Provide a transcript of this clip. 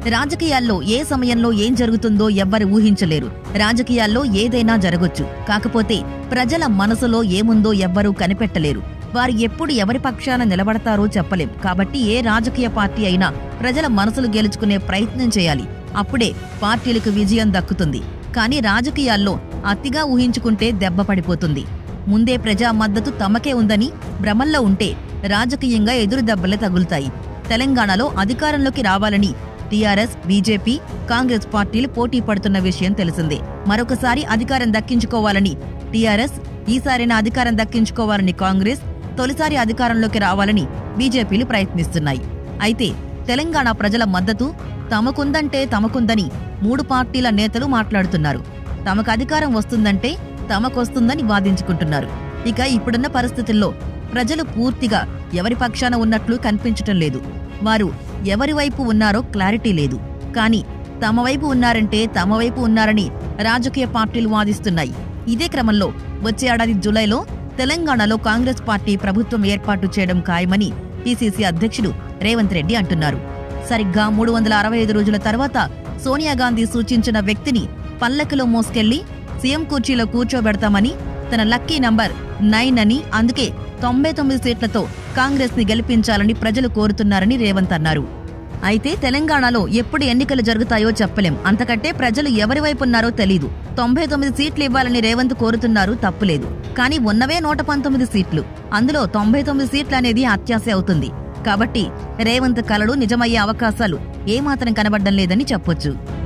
రాజకీయాల్లో ఏ సమయంలో ఏం జరుగుతుందో ఎవ్వరు ఊహించలేరు రాజకీయాల్లో ఏదైనా జరగొచ్చు కాకపోతే ప్రజల మనసులో ఏముందో ఎవ్వరూ కనిపెట్టలేరు వారు ఎప్పుడు ఎవరి పక్షాన నిలబడతారో చెప్పలేం కాబట్టి ఏ రాజకీయ పార్టీ అయినా ప్రజల మనసులు గెలుచుకునే ప్రయత్నం చేయాలి అప్పుడే పార్టీలకు విజయం దక్కుతుంది కానీ రాజకీయాల్లో అతిగా ఊహించుకుంటే దెబ్బ పడిపోతుంది ముందే ప్రజా మద్దతు తమకే ఉందని భ్రమల్లో ఉంటే రాజకీయంగా ఎదురు దెబ్బలే తగులుతాయి తెలంగాణలో అధికారంలోకి రావాలని టీఆర్ఎస్ బీజేపీ కాంగ్రెస్ పార్టీలు పోటీ పడుతున్న విషయం తెలిసిందే మరొకసారి అధికారం దక్కించుకోవాలని టీఆర్ఎస్ ఈసారైనా అధికారం దక్కించుకోవాలని కాంగ్రెస్ తొలిసారి అధికారంలోకి రావాలని బీజేపీలు ప్రయత్నిస్తున్నాయి అయితే తెలంగాణ ప్రజల మద్దతు తమకుందంటే తమకుందని మూడు పార్టీల నేతలు మాట్లాడుతున్నారు తమకు అధికారం వస్తుందంటే తమకొస్తుందని వాదించుకుంటున్నారు ఇక ఇప్పుడున్న పరిస్థితుల్లో ప్రజలు పూర్తిగా ఎవరి పక్షాన ఉన్నట్లు కనిపించటం లేదు వారు ఎవరి వైపు ఉన్నారో క్లారిటీ లేదు కానీ తమ వైపు ఉన్నారంటే తమ వైపు ఉన్నారని రాజకీయ పార్టీలు వాదిస్తున్నాయి ఇదే క్రమంలో వచ్చే ఏడాది జూలైలో తెలంగాణలో కాంగ్రెస్ పార్టీ ప్రభుత్వం ఏర్పాటు చేయడం ఖాయమని పిసిసి అధ్యక్షుడు రేవంత్ రెడ్డి అంటున్నారు సరిగ్గా మూడు వందల అరవై ఐదు రోజుల తర్వాత సోనియా గాంధీ సూచించిన వ్యక్తిని పల్లకిలో మోసుకెళ్లి సీఎం కుర్చీలో కూర్చోబెడతామని తన లక్కీ నంబర్ నైన్ అని అందుకే తొంభై తొమ్మిది సీట్లతో కాంగ్రెస్ ని గెలిపించాలని ప్రజలు కోరుతున్నారని రేవంత్ అన్నారు అయితే తెలంగాణలో ఎప్పుడు ఎన్నికలు జరుగుతాయో చెప్పలేం అంతకంటే ప్రజలు ఎవరి వైపు ఉన్నారో తెలీదు తొంభై తొమ్మిది సీట్లు ఇవ్వాలని రేవంత్ కోరుతున్నారు తప్పులేదు కానీ ఉన్నవే నూట పంతొమ్మిది సీట్లు అందులో తొంభై తొమ్మిది సీట్లు అనేది అత్యాశ అవుతుంది కాబట్టి రేవంత్ కలలు నిజమయ్యే అవకాశాలు ఏమాత్రం కనబడ్డం లేదని చెప్పొచ్చు